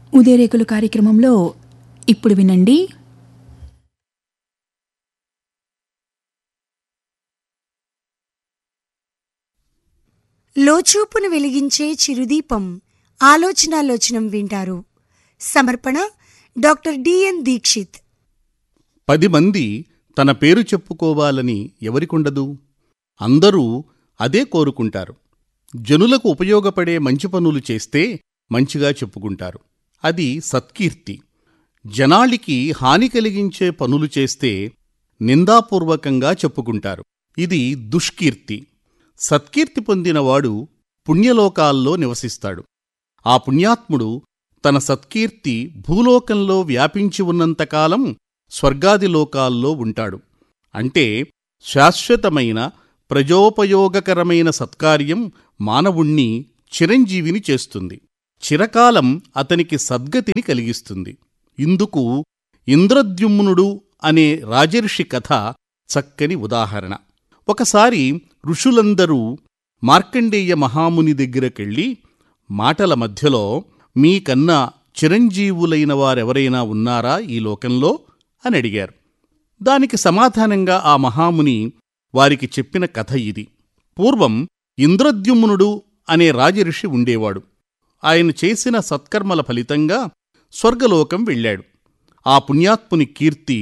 ఉదయరేకులు కార్యక్రమంలో ఇప్పుడు వినండి లోచూపును వెలిగించే చిరుదీపం ఆలోచనాలోచనం వింటారు సమర్పణ డాక్టర్ డిఎన్ దీక్షిత్ పది మంది తన పేరు చెప్పుకోవాలని ఎవరికుండదు అందరూ అదే కోరుకుంటారు జనులకు ఉపయోగపడే మంచి పనులు చేస్తే మంచిగా చెప్పుకుంటారు అది సత్కీర్తి జనాళికి హాని కలిగించే పనులు చేస్తే నిందాపూర్వకంగా చెప్పుకుంటారు ఇది దుష్కీర్తి సత్కీర్తి పొందినవాడు పుణ్యలోకాల్లో నివసిస్తాడు ఆ పుణ్యాత్ముడు తన సత్కీర్తి భూలోకంలో వ్యాపించి ఉన్నంతకాలం స్వర్గాది లోకాల్లో ఉంటాడు అంటే శాశ్వతమైన ప్రజోపయోగకరమైన సత్కార్యం మానవుణ్ణి చిరంజీవిని చేస్తుంది చిరకాలం అతనికి సద్గతిని కలిగిస్తుంది ఇందుకు ఇంద్రద్యుమ్నుడు అనే రాజర్షి కథ చక్కని ఉదాహరణ ఒకసారి ఋషులందరూ మార్కండేయ మహాముని దగ్గరకెళ్ళి మాటల మధ్యలో మీకన్నా చిరంజీవులైన వారెవరైనా ఉన్నారా ఈ లోకంలో అని అడిగారు దానికి సమాధానంగా ఆ మహాముని వారికి చెప్పిన కథ ఇది పూర్వం ఇంద్రద్యుమ్నుడు అనే రాజఋషి ఉండేవాడు ఆయన చేసిన సత్కర్మల ఫలితంగా స్వర్గలోకం వెళ్ళాడు ఆ పుణ్యాత్ముని కీర్తి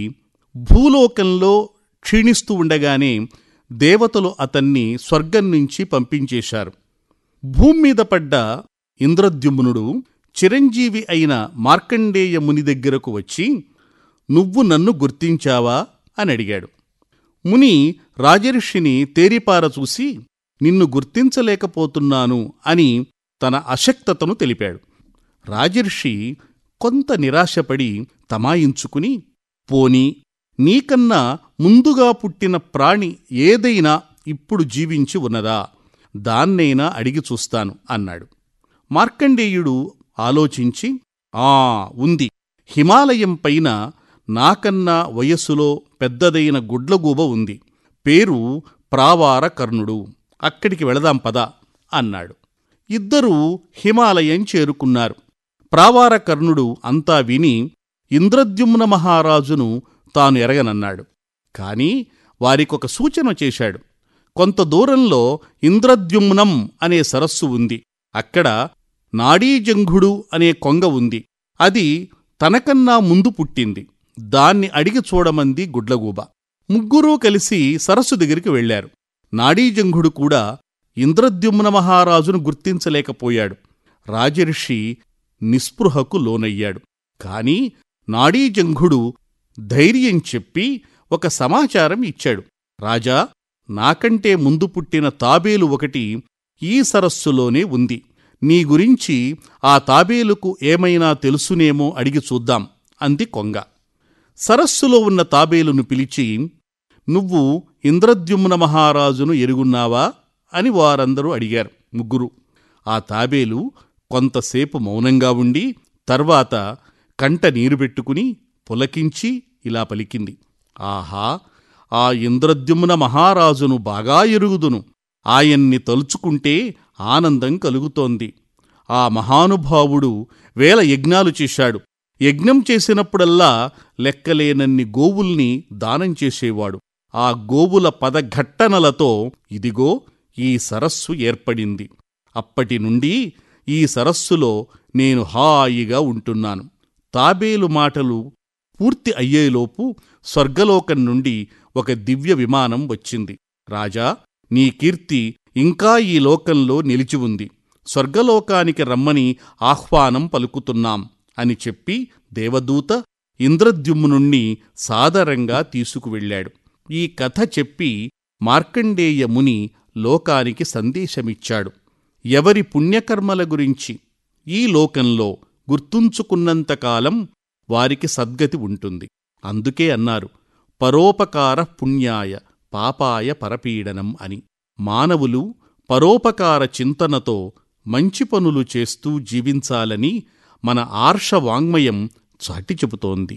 భూలోకంలో క్షీణిస్తూ ఉండగానే దేవతలు అతన్ని స్వర్గం నుంచి పంపించేశారు భూమి మీద పడ్డ ఇంద్రద్యుమ్నుడు చిరంజీవి అయిన మార్కండేయ ముని దగ్గరకు వచ్చి నువ్వు నన్ను గుర్తించావా అని అడిగాడు ముని రాజర్షిని తేరిపార చూసి నిన్ను గుర్తించలేకపోతున్నాను అని తన అశక్తతను తెలిపాడు రాజర్షి కొంత నిరాశపడి తమాయించుకుని పోని నీకన్నా ముందుగా పుట్టిన ప్రాణి ఏదైనా ఇప్పుడు జీవించి ఉన్నదా దాన్నైనా అడిగి చూస్తాను అన్నాడు మార్కండేయుడు ఆలోచించి ఆ ఉంది హిమాలయం పైన నాకన్నా వయస్సులో పెద్దదైన గుడ్లగూబ ఉంది పేరు ప్రావార కర్ణుడు అక్కడికి వెళదాం పద అన్నాడు ఇద్దరూ హిమాలయం చేరుకున్నారు ప్రావార కర్ణుడు అంతా విని ఇంద్రద్యుమ్న మహారాజును తాను ఎరగనన్నాడు కాని వారికొక సూచన చేశాడు కొంత దూరంలో ఇంద్రద్యుమ్నం అనే సరస్సు ఉంది అక్కడ నాడీజంఘుడు అనే కొంగ ఉంది అది తనకన్నా ముందు పుట్టింది దాన్ని అడిగి చూడమంది గుడ్లగూబ ముగ్గురూ కలిసి సరస్సు దగ్గరికి వెళ్లారు నాడీజంఘుడు కూడా ఇంద్రద్యుమ్న మహారాజును గుర్తించలేకపోయాడు రాజర్షి నిస్పృహకు లోనయ్యాడు కాని నాడీజంఘుడు ధైర్యం చెప్పి ఒక సమాచారం ఇచ్చాడు రాజా నాకంటే ముందు పుట్టిన తాబేలు ఒకటి ఈ సరస్సులోనే ఉంది నీ గురించి ఆ తాబేలుకు ఏమైనా తెలుసునేమో అడిగి చూద్దాం అంది కొంగ సరస్సులో ఉన్న తాబేలును పిలిచి నువ్వు ఇంద్రద్యుమ్న మహారాజును ఎరుగున్నావా అని వారందరూ అడిగారు ముగ్గురు ఆ తాబేలు కొంతసేపు మౌనంగా ఉండి తర్వాత కంట నీరు పెట్టుకుని పులకించి ఇలా పలికింది ఆహా ఆ ఇంద్రద్యుమ్న మహారాజును బాగా ఎరుగుదును ఆయన్ని తలుచుకుంటే ఆనందం కలుగుతోంది ఆ మహానుభావుడు వేల యజ్ఞాలు చేశాడు యజ్ఞం చేసినప్పుడల్లా లెక్కలేనన్ని గోవుల్ని దానం చేసేవాడు ఆ గోవుల పదఘట్టనలతో ఇదిగో ఈ సరస్సు ఏర్పడింది అప్పటి నుండి ఈ సరస్సులో నేను హాయిగా ఉంటున్నాను తాబేలు మాటలు పూర్తి అయ్యేలోపు స్వర్గలోకం నుండి ఒక దివ్య విమానం వచ్చింది రాజా నీ కీర్తి ఇంకా ఈ లోకంలో నిలిచి ఉంది స్వర్గలోకానికి రమ్మని ఆహ్వానం పలుకుతున్నాం అని చెప్పి దేవదూత ఇంద్రద్యుమ్నుణ్ణి సాదరంగా తీసుకువెళ్ళాడు ఈ కథ చెప్పి మార్కండేయ ముని లోకానికి సందేశమిచ్చాడు ఎవరి పుణ్యకర్మల గురించి ఈ లోకంలో గుర్తుంచుకున్నంతకాలం వారికి సద్గతి ఉంటుంది అందుకే అన్నారు పరోపకార పుణ్యాయ పాపాయ పరపీడనం అని మానవులు పరోపకార చింతనతో మంచి పనులు చేస్తూ జీవించాలని మన ఆర్ష వాంగ్మయం చాటి చెబుతోంది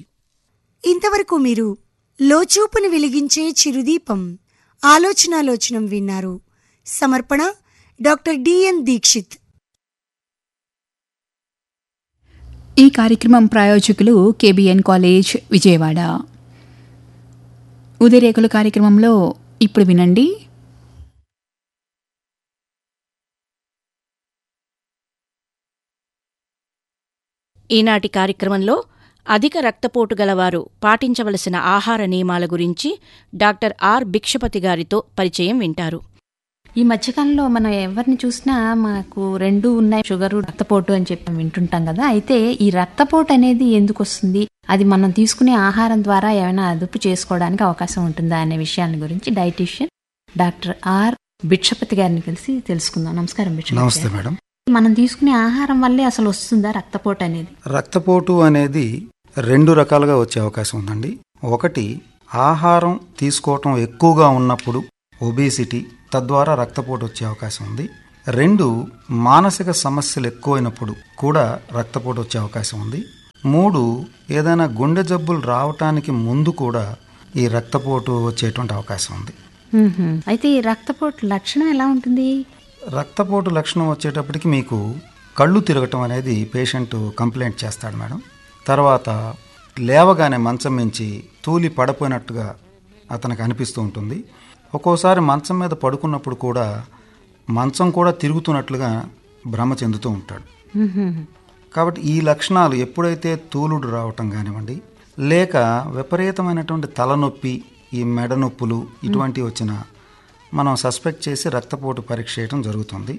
ఇంతవరకు మీరు లోచూపును వెలిగించే చిరుదీపం ఆలోచనాలోచనం విన్నారు సమర్పణ డాక్టర్ డిఎన్ దీక్షిత్ ఈ కార్యక్రమం ప్రాయోజకులు కేబిఎన్ కాలేజ్ విజయవాడ ఉదయరేకుల కార్యక్రమంలో ఇప్పుడు వినండి ఈనాటి కార్యక్రమంలో అధిక రక్తపోటు గలవారు పాటించవలసిన ఆహార నియమాల గురించి డాక్టర్ ఆర్ భిక్షపతి గారితో పరిచయం వింటారు ఈ మధ్యకాలంలో మనం ఎవరిని చూసినా మాకు రెండు ఉన్నాయి షుగరు రక్తపోటు అని చెప్పి వింటుంటాం కదా అయితే ఈ రక్తపోటు అనేది ఎందుకు వస్తుంది అది మనం తీసుకునే ఆహారం ద్వారా ఏమైనా అదుపు చేసుకోవడానికి అవకాశం ఉంటుందా అనే విషయాల గురించి డైటీషియన్ డాక్టర్ ఆర్ భిక్షపతి గారిని కలిసి తెలుసుకుందాం నమస్కారం భిక్షపతి నమస్తే గారు. మేడం మనం తీసుకునే ఆహారం వల్లే అసలు వస్తుందా రక్తపోటు అనేది రక్తపోటు అనేది రెండు రకాలుగా వచ్చే అవకాశం ఉందండి ఒకటి ఆహారం తీసుకోవటం ఎక్కువగా ఉన్నప్పుడు ఒబేసిటీ తద్వారా రక్తపోటు వచ్చే అవకాశం ఉంది రెండు మానసిక సమస్యలు ఎక్కువైనప్పుడు కూడా రక్తపోటు వచ్చే అవకాశం ఉంది మూడు ఏదైనా గుండె జబ్బులు రావటానికి ముందు కూడా ఈ రక్తపోటు వచ్చేటువంటి అవకాశం ఉంది మ్మ్హ్మ్. అయితే ఈ రక్తపోటు లక్షణం ఎలా ఉంటుంది రక్తపోటు లక్షణం వచ్చేటప్పటికి మీకు కళ్ళు తిరగటం అనేది పేషెంట్ కంప్లైంట్ చేస్తాడు మేడం తర్వాత లేవగానే మంచం మించి తూలి పడిపోయినట్టుగా అతనికి అనిపిస్తూ ఉంటుంది ఒక్కోసారి మంచం మీద పడుకున్నప్పుడు కూడా మంచం కూడా తిరుగుతున్నట్లుగా భ్రమ చెందుతూ ఉంటాడు మ్మ్హ్మ్. కాబట్టి ఈ లక్షణాలు ఎప్పుడైతే తూలుడు రావటం కానివ్వండి లేక విపరీతమైనటువంటి తలనొప్పి ఈ మెడ నొప్పులు ఇటువంటివి వచ్చినా మనం సస్పెక్ట్ చేసి రక్తపోటు పరీక్ష చేయడం జరుగుతుంది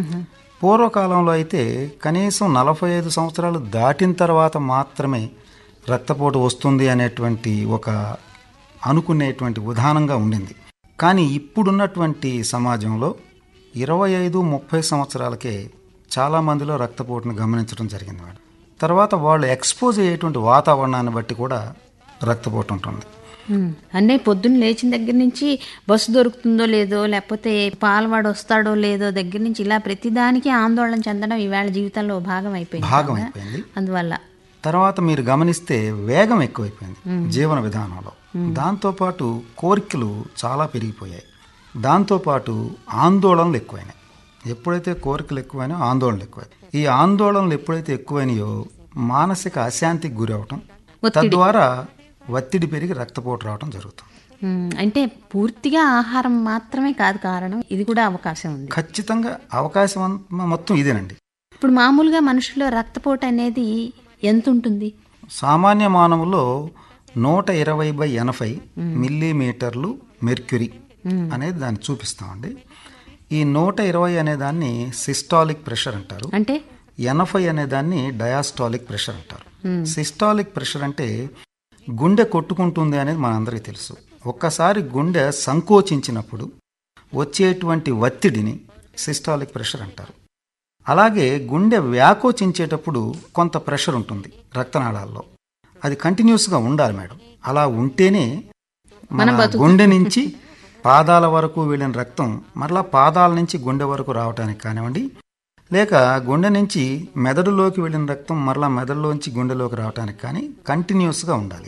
పూర్వకాలంలో అయితే కనీసం నలభై ఐదు సంవత్సరాలు దాటిన తర్వాత మాత్రమే రక్తపోటు వస్తుంది అనేటువంటి ఒక అనుకునేటువంటి విధానంగా ఉండింది కానీ ఇప్పుడున్నటువంటి సమాజంలో ఇరవై ఐదు ముప్పై సంవత్సరాలకే చాలా మందిలో రక్తపోటును గమనించడం జరిగింది మేడం తర్వాత వాళ్ళు ఎక్స్పోజ్ అయ్యేటువంటి వాతావరణాన్ని బట్టి కూడా రక్తపోటు ఉంటుంది మ్మ్. అంటే పొద్దున్న లేచిన దగ్గర నుంచి బస్సు దొరుకుతుందో లేదో లేకపోతే పాలవాడు వస్తాడో లేదో దగ్గర నుంచి ఇలా ప్రతిదానికి ఆందోళన చెందడం ఈవేళ జీవితంలో భాగం అయిపోయింది భాగం కదా? అయిపోయింది అందువల్ల తర్వాత మీరు గమనిస్తే వేగం ఎక్కువైపోయింది జీవన విధానంలో దాంతోపాటు కోరికలు చాలా పెరిగిపోయాయి దాంతోపాటు ఆందోళనలు ఎక్కువైనాయి ఎప్పుడైతే కోరికలు ఎక్కువైనా ఆందోళనలు ఎక్కువై ఈ ఆందోళనలు ఎప్పుడైతే ఎక్కువైనాయో మానసిక అశాంతికి గురి అవటం తద్వారా ఒత్తిడి పెరిగి రక్తపోటు రావడం జరుగుతుంది మ్మ్. అంటే పూర్తిగా ఆహారం మాత్రమే కాదు కారణం ఇది కూడా అవకాశం ఉంది ఖచ్చితంగా అవకాశం అంత- మొత్తం ఇదేనండి ఇప్పుడు మామూలుగా మనుషుల్లో రక్తపోటు అనేది ఎంత ఉంటుంది సామాన్య మానవులో నూట ఇరవై బై ఎనభై మిల్లీమీటర్లు మెర్క్యూరీ అనేది దాన్ని చూపిస్తామండి ఈ నూట ఇరవై అనే దాన్ని సిస్టాలిక్ ప్రెషర్ అంటారు అంటే ఎనభై అనే దాన్ని డయాస్టాలిక్ ప్రెషర్ అంటారు సిస్టాలిక్ ప్రెషర్ అంటే గుండె కొట్టుకుంటుంది అనేది మనందరికీ తెలుసు ఒక్కసారి గుండె సంకోచించినప్పుడు వచ్చేటువంటి ఒత్తిడిని సిస్టాలిక్ ప్రెషర్ అంటారు అలాగే గుండె వ్యాకోచించేటప్పుడు కొంత ప్రెషర్ ఉంటుంది రక్తనాళాల్లో అది కంటిన్యూస్గా ఉండాలి మేడం అలా ఉంటేనే మన గుండె నుంచి పాదాల వరకు వెళ్ళిన రక్తం మరలా పాదాల నుంచి గుండె వరకు రావడానికి కానివ్వండి లేక గుండె నుంచి మెదడులోకి వెళ్ళిన రక్తం మరలా మెదడులోంచి గుండెలోకి రావడానికి కానీ కంటిన్యూస్గా ఉండాలి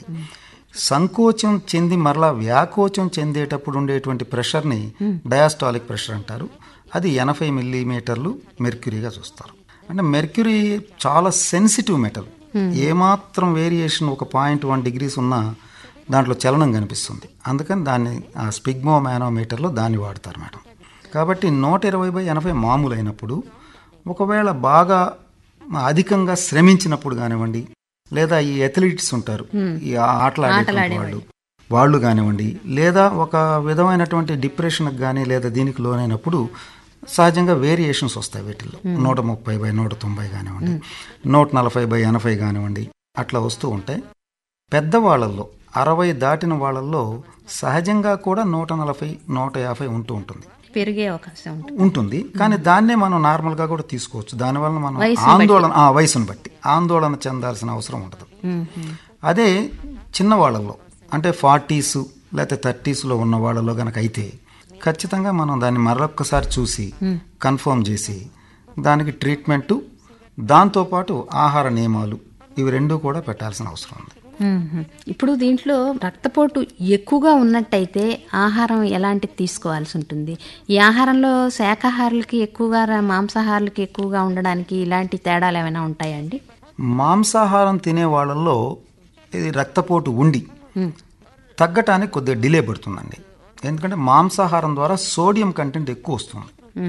సంకోచం చెంది మరలా వ్యాకోచం చెందేటప్పుడు ఉండేటువంటి ప్రెషర్ని డయాస్టాలిక్ ప్రెషర్ అంటారు అది ఎనభై మిల్లీమీటర్లు మెర్క్యూరీగా చూస్తారు అంటే మెర్క్యూరీ చాలా సెన్సిటివ్ మెటల్ ఏమాత్రం వేరియేషన్ ఒక పాయింట్ వన్ డిగ్రీస్ ఉన్నా దాంట్లో చలనం కనిపిస్తుంది అందుకని దాన్ని ఆ స్పిగ్మో మేనోమీటర్లో దాన్ని వాడతారు మేడం కాబట్టి నూట ఇరవై బై ఎనభై మామూలు అయినప్పుడు ఒకవేళ బాగా అధికంగా శ్రమించినప్పుడు కానివ్వండి లేదా ఈ అథ్లీట్స్ ఉంటారు ఈ ఆటలాడే వాళ్ళు వాళ్ళు కానివ్వండి లేదా ఒక విధమైనటువంటి డిప్రెషన్కి కానీ లేదా దీనికి లోనైనప్పుడు సహజంగా వేరియేషన్స్ వస్తాయి వీటిల్లో నూట ముప్పై బై నూట తొంభై కానివ్వండి నూట నలభై బై ఎనభై కానివ్వండి అట్లా వస్తూ ఉంటాయి పెద్దవాళ్ళల్లో అరవై దాటిన వాళ్ళల్లో సహజంగా కూడా నూట నలభై నూట యాభై ఉంటూ ఉంటుంది పెరిగే అవకాశం ఉంటుంది ఉంటుంది కానీ దాన్నే మనం నార్మల్గా కూడా తీసుకోవచ్చు దానివల్ల మనం ఆందోళన ఆ వయసును బట్టి ఆందోళన చెందాల్సిన అవసరం ఉండదు అదే చిన్న వాళ్ళల్లో అంటే ఫార్టీస్ లేకపోతే థర్టీస్లో ఉన్న వాళ్ళలో గనక అయితే ఖచ్చితంగా మనం దాన్ని మరొక్కసారి చూసి కన్ఫర్మ్ చేసి దానికి ట్రీట్మెంటు దాంతోపాటు ఆహార నియమాలు ఇవి రెండు కూడా పెట్టాల్సిన అవసరం ఉంది మ్మ్. ఇప్పుడు దీంట్లో రక్తపోటు ఎక్కువగా ఉన్నట్టయితే ఆహారం ఎలాంటిది తీసుకోవాల్సి ఉంటుంది ఈ ఆహారంలో శాకాహారులకి ఎక్కువగా ర- మాంసాహారులకి ఎక్కువగా ఉండడానికి ఇలాంటి తేడాలు ఏమైనా ఉంటాయండి మాంసాహారం తినే వాళ్ళల్లో ఇది రక్తపోటు ఉండి తగ్గటానికి కొద్దిగా డిలే పడుతుందండి ఎందుకంటే మాంసాహారం ద్వారా సోడియం కంటెంట్ ఎక్కువ వస్తుంది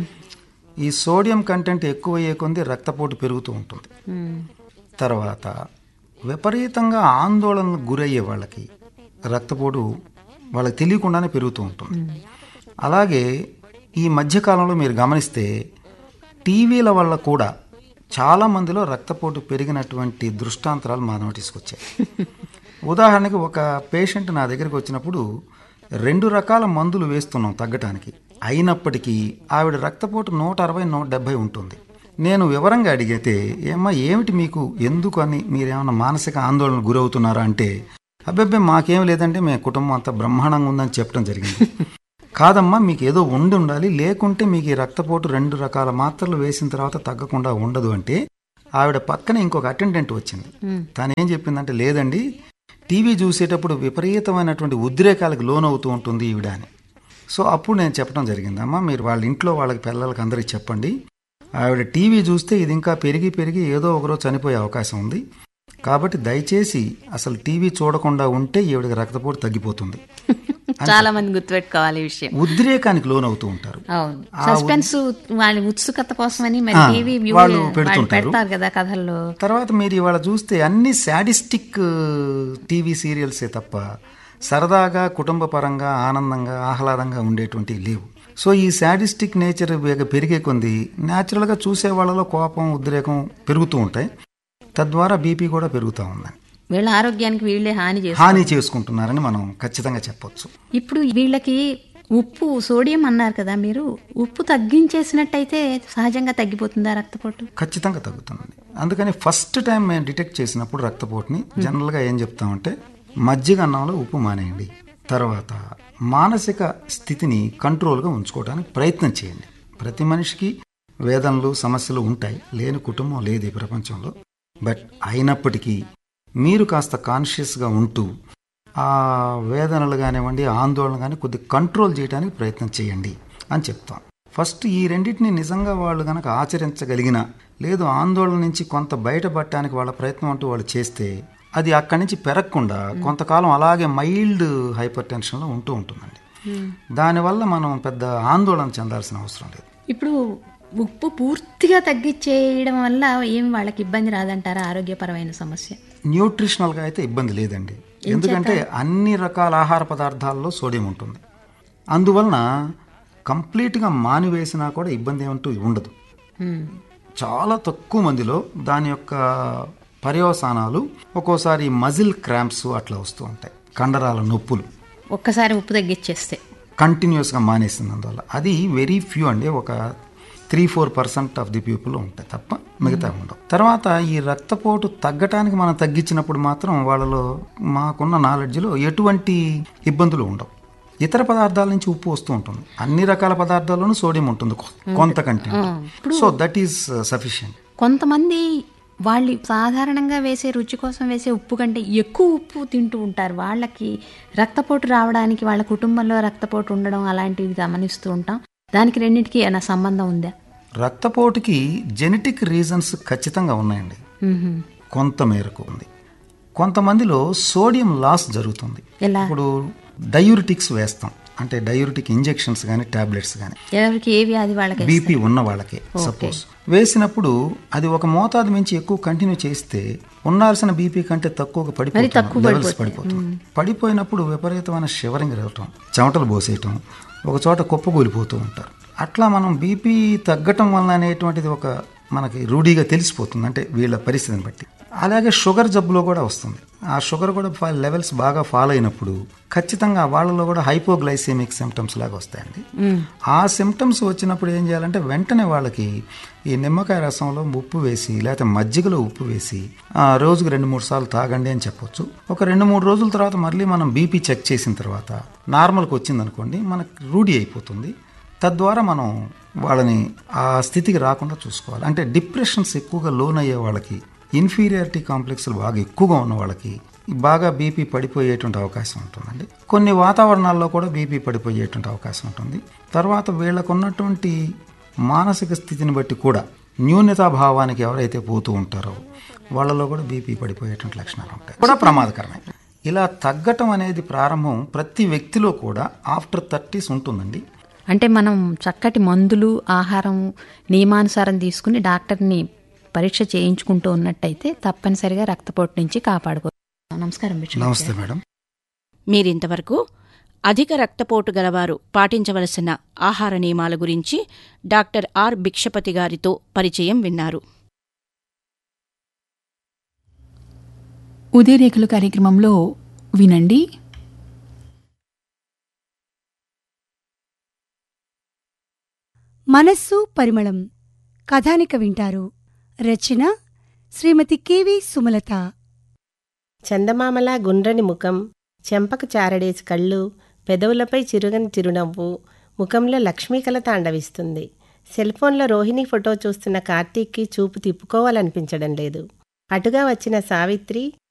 ఈ సోడియం కంటెంట్ ఎక్కువ అయ్యే కొద్ది రక్తపోటు పెరుగుతూ ఉంటుంది తర్వాత విపరీతంగా ఆందోళనకు గురయ్యే వాళ్ళకి రక్తపోటు వాళ్ళకి తెలియకుండానే పెరుగుతూ ఉంటుంది అలాగే ఈ మధ్యకాలంలో మీరు గమనిస్తే టీవీల వల్ల కూడా చాలా మందిలో రక్తపోటు పెరిగినటువంటి దృష్టాంతరాలు మా నోటీస్కి వచ్చాయి ఉదాహరణకి ఒక పేషెంట్ నా దగ్గరికి వచ్చినప్పుడు రెండు రకాల మందులు వేస్తున్నాం తగ్గటానికి అయినప్పటికీ ఆవిడ రక్తపోటు నూట అరవై నూట డెబ్బై ఉంటుంది నేను వివరంగా అడిగితే ఏమ్మా ఏమిటి మీకు ఎందుకు అని మీరేమన్నా మానసిక ఆందోళన గురవుతున్నారా అంటే అబ్బాయి మాకేం లేదంటే మేము కుటుంబం అంతా బ్రహ్మాండంగా ఉందని చెప్పడం జరిగింది కాదమ్మా మీకు ఏదో ఉండి ఉండాలి లేకుంటే మీకు ఈ రక్తపోటు రెండు రకాల మాత్రలు వేసిన తర్వాత తగ్గకుండా ఉండదు అంటే ఆవిడ పక్కన ఇంకొక అటెండెంట్ వచ్చింది తను ఏం చెప్పిందంటే లేదండి టీవీ చూసేటప్పుడు విపరీతమైనటువంటి ఉద్రేకాలకు లోనవుతూ ఉంటుంది ఈవిడ అని సో అప్పుడు నేను చెప్పడం జరిగింది అమ్మా మీరు వాళ్ళ ఇంట్లో వాళ్ళకి పిల్లలకి అందరికి చెప్పండి ఆవిడ టీవీ చూస్తే ఇది ఇంకా పెరిగి పెరిగి ఏదో ఒకరోజు చనిపోయే అవకాశం ఉంది కాబట్టి దయచేసి అసలు టీవీ చూడకుండా ఉంటే ఈవిడకి రక్తపోటు తగ్గిపోతుంది చాలా మంది గుర్తుపెట్టుకోవాలి ఈ విషయం ఉద్రేకానికి లోనవుతూ ఉంటారు అవును సస్పెన్స్ వాళ్ళ ఉత్సుకత కోసమని మరి ఆ, టీవీ వ్యూ వాళ్ళు వాళ్ళు పెడుతుంటారు. పెడతారు కదా కథల్లో తర్వాత మీరు ఇవాళ చూస్తే అన్ని శాడిస్టిక్ టీవీ సీరియల్సే తప్ప సరదాగా కుటుంబ పరంగా ఆనందంగా ఆహ్లాదంగా ఉండేటువంటివి లేవు సో ఈ శాడిస్టిక్ నేచర్ పెరిగే కొంది న్యాచురల్గా చూసే వాళ్ళలో కోపం ఉద్రేకం పెరుగుతూ ఉంటాయి తద్వారా బీపీ కూడా పెరుగుతూ ఉందని వీళ్ళ ఆరోగ్యానికి వీళ్ళే హాని చేస్తారు హాని చేసుకుంటున్నారని మనం ఖచ్చితంగా చెప్పొచ్చు ఇప్పుడు వీళ్ళకి ఉప్పు సోడియం అన్నారు కదా మీరు ఉప్పు తగ్గించేసినట్టయితే సహజంగా తగ్గిపోతుందా రక్తపోటు ఖచ్చితంగా తగ్గుతుంది అందుకని ఫస్ట్ టైం మేము డిటెక్ట్ చేసినప్పుడు రక్తపోటుని జనరల్గా ఏం చెప్తామంటే మజ్జిగ అన్నంలో ఉప్పు మానేయండి తర్వాత మానసిక స్థితిని కంట్రోల్గా ఉంచుకోవడానికి ప్రయత్నం చేయండి ప్రతి మనిషికి వేదనలు సమస్యలు ఉంటాయి లేని కుటుంబం లేదు ఈ ప్రపంచంలో బట్ అయినప్పటికీ మీరు కాస్త కాన్షియస్గా ఉంటూ ఆ వేదనలు కానివ్వండి ఆందోళన కానీ కొద్ది కంట్రోల్ చేయడానికి ప్రయత్నం చేయండి అని చెప్తాం ఫస్ట్ ఈ రెండింటిని నిజంగా వాళ్ళు గనక ఆచరించగలిగిన లేదు ఆందోళన నుంచి కొంత బయటపడటానికి వాళ్ళ ప్రయత్నం అంటూ వాళ్ళు చేస్తే అది అక్కడి నుంచి పెరగకుండా కొంతకాలం అలాగే మైల్డ్ హైపర్ టెన్షన్లో ఉంటూ ఉంటుందండి దానివల్ల మనం పెద్ద ఆందోళన చెందాల్సిన అవసరం లేదు ఇప్పుడు ఉప్పు పూర్తిగా తగ్గించేయడం వల్ల ఏం వాళ్ళకి ఇబ్బంది రాదంటారా ఆరోగ్యపరమైన సమస్య న్యూట్రిషనల్గా అయితే ఇబ్బంది లేదండి ఎందుకంటే అన్ని రకాల ఆహార పదార్థాల్లో సోడియం ఉంటుంది అందువలన కంప్లీట్గా మానివేసినా కూడా ఇబ్బంది ఏమంటూ ఉండదు చాలా తక్కువ మందిలో దాని యొక్క పర్యవసానాలు ఒక్కోసారి మజిల్ క్రాంప్స్ అట్లా వస్తూ ఉంటాయి కండరాల నొప్పులు ఒక్కసారి ఉప్పు తగ్గించేస్తే కంటిన్యూస్గా మానేసింది అందువల్ల అది వెరీ ఫ్యూ అండి ఒక three four percent of the people ఉంటాయి తప్ప మిగతా ఉండవు తర్వాత ఈ రక్తపోటు తగ్గటానికి మనం తగ్గించినప్పుడు మాత్రం వాళ్ళలో మాకున్న నాలెడ్జ్లో ఎటువంటి ఇబ్బందులు ఉండవు ఇతర పదార్థాల నుంచి ఉప్పు వస్తూ ఉంటుంది అన్ని రకాల పదార్థాల్లోనూ సోడియం ఉంటుంది కొ- కొంత content so that is sufficient కొంతమంది వాళ్ళు సాధారణంగా వేసే రుచి కోసం వేసే ఉప్పు కంటే ఎక్కువ ఉప్పు తింటూ ఉంటారు వాళ్ళకి రక్తపోటు రావడానికి వాళ్ళ కుటుంబంలో రక్తపోటు ఉండడం అలాంటివి గమనిస్తూ ఉంటాం దానికి రెండింటికి ఏమైనా సంబంధం ఉందా రక్తపోటుకి జెనెటిక్ రీజన్స్ ఖచ్చితంగా ఉన్నాయండి కొంత మేరకు ఉంది కొంతమందిలో సోడియం లాస్ జరుగుతుంది ఎలా? ఇప్పుడు డయూరిటిక్స్ వేస్తాం అంటే డయూరిటిక్ ఇంజెక్షన్స్ కానీ టాబ్లెట్స్ కానీ ఎవరికి ఏ వ్యాధి వాళ్ళకి బీపీ ఉన్న వాళ్ళకే సపోజ్ వేసినప్పుడు అది ఒక మోతాదు మించి ఎక్కువ కంటిన్యూ చేస్తే ఉండాల్సిన బీపీ కంటే తక్కువగా పడిపోతుంది లెవెల్స్ పడిపోతుంది పడిపోయినప్పుడు విపరీతమైన షివరింగ్ రావటం చెమటలు పోసేయటం ఒక చోట కుప్పకూలిపోతూ ఉంటారు అట్లా మనం బీపీ తగ్గటం వలన అనేటువంటిది ఒక మనకి రూఢీగా తెలిసిపోతుంది అంటే వీళ్ళ పరిస్థితిని బట్టి అలాగే షుగర్ జబ్బులో కూడా వస్తుంది ఆ షుగర్ కూడా ఫా- లెవెల్స్ బాగా ఫాలో అయినప్పుడు ఖచ్చితంగా వాళ్ళలో కూడా హైపోగ్లైసెమిక్ సిమ్టమ్స్ లాగా వస్తాయండి ఆ సిమ్టమ్స్ వచ్చినప్పుడు ఏం చేయాలంటే వెంటనే వాళ్ళకి ఈ నిమ్మకాయ రసంలో ఉప్పు వేసి లేకపోతే మజ్జిగలో ఉప్పు వేసి ఆ, రోజుకు రెండు మూడు సార్లు తాగండి అని చెప్పొచ్చు ఒక రెండు మూడు రోజుల తర్వాత మళ్ళీ మనం బీపీ చెక్ చేసిన తర్వాత నార్మల్కి వచ్చిందనుకోండి మనకు రూఢి అయిపోతుంది తద్వారా మనం వాళ్ళని ఆ స్థితికి రాకుండా చూసుకోవాలి అంటే డిప్రెషన్స్ ఎక్కువగా లోన్ అయ్యే వాళ్ళకి ఇన్ఫీరియారిటీ కాంప్లెక్స్లు బాగా ఎక్కువగా ఉన్న వాళ్ళకి బాగా బీపీ పడిపోయేటువంటి అవకాశం ఉంటుందండి కొన్ని వాతావరణాల్లో కూడా బీపీ పడిపోయేటువంటి అవకాశం ఉంటుంది తర్వాత వీళ్ళకు ఉన్నటువంటి మానసిక స్థితిని బట్టి కూడా న్యూనతాభావానికి ఎవరైతే పోతూ ఉంటారో వాళ్ళలో కూడా బీపీ పడిపోయేటువంటి లక్షణాలు ఉంటాయి కూడా ప్రమాదకరమే ఇలా తగ్గటం అనేది ప్రారంభం ప్రతి వ్యక్తిలో కూడా ఆఫ్టర్ థర్టీస్ ఉంటుందండి అంటే మనం చక్కటి మందులు ఆహారం నియమానుసారం తీసుకుని డాక్టర్ని పరీక్ష చేయించుకుంటూ ఉన్నట్టయితే తప్పనిసరిగా రక్తపోటు నుంచి కాపాడుకో నమస్కారం బిక్షపతి గారు. నమస్తే మేడం మీరింతవరకు అధిక రక్తపోటు గలవారు పాటించవలసిన ఆహార నియమాల గురించి డాక్టర్ ఆర్ భిక్షపతి గారితో పరిచయం విన్నారు ఉదయరేఖలు కార్యక్రమంలో వినండి మనస్సు పరిమళం కథానిక వింటారు రచన శ్రీమతి కెవి సుమలత చందమామలా గుండ్రని ముఖం చెంపకు చారడేసి కళ్ళు పెదవులపై చిరుగని చిరునవ్వు ముఖంలో లక్ష్మీకళ తాండవిస్తుంది సెల్ఫోన్లో రోహిణి ఫోటో చూస్తున్న కార్తీక్కి చూపు తిప్పుకోవాలనిపించడం లేదు అటుగా వచ్చిన సావిత్రి